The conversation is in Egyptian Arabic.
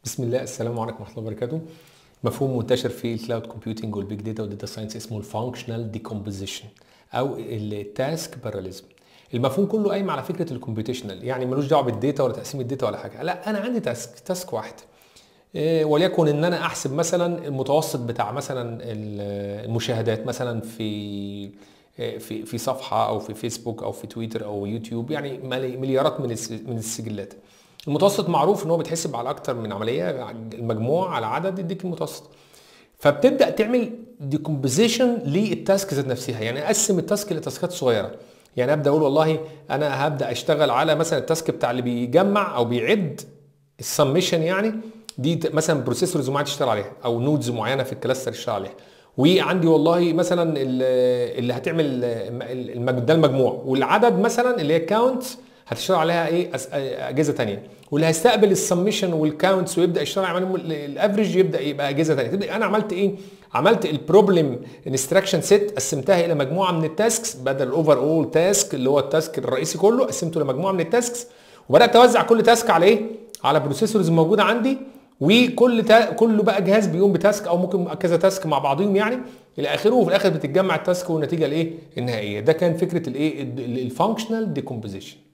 بسم الله السلام عليكم ورحمه الله وبركاته مفهوم منتشر في الكلاود كومبيوتنج والبيج داتا والداتا ساينس اسمه الفانكشنال ديكومبوزيشن او التاسك باراليزم المفهوم كله قايم على فكره الكمبيوتيشنال يعني ملوش دعوه بالداتا ولا تقسيم الداتا ولا حاجه لا انا عندي تاسك تاسك واحد إيه، وليكن ان انا احسب مثلا المتوسط بتاع مثلا المشاهدات مثلا في إيه، في في صفحه او في فيسبوك او في تويتر او يوتيوب يعني مليارات من من السجلات المتوسط معروف ان هو بيتحسب على اكتر من عمليه المجموع على عدد يديك المتوسط فبتبدا تعمل ديكومبوزيشن للتاسك ذات نفسها يعني اقسم التاسك لتاسكات صغيره يعني ابدا اقول والله انا هبدا اشتغل على مثلا التاسك بتاع اللي بيجمع او بيعد السمشن يعني دي مثلا بروسيسورز معينه تشتغل عليها او نودز معينه في الكلاستر تشتغل عليها وعندي والله مثلا اللي هتعمل ده المجموع والعدد مثلا اللي هي كاونت هتشتغل عليها ايه اجهزه ثانيه واللي هيستقبل السمشن والكاونتس ويبدا يشتغل على الافريج يبدا يبقى اجهزه ثانيه تبدا انا عملت ايه عملت البروبلم انستراكشن سيت قسمتها الى مجموعه من التاسكس بدل الاوفر اول تاسك اللي هو التاسك الرئيسي كله قسمته لمجموعه من التاسكس وبدات اوزع كل تاسك على ايه على بروسيسورز موجوده عندي وكل تا... كل بقى جهاز بيقوم بتاسك او ممكن كذا تاسك مع بعضهم يعني الى اخره وفي الاخر بتتجمع التاسك والنتيجه الايه النهائيه ده كان فكره الايه الفانكشنال ديكومبوزيشن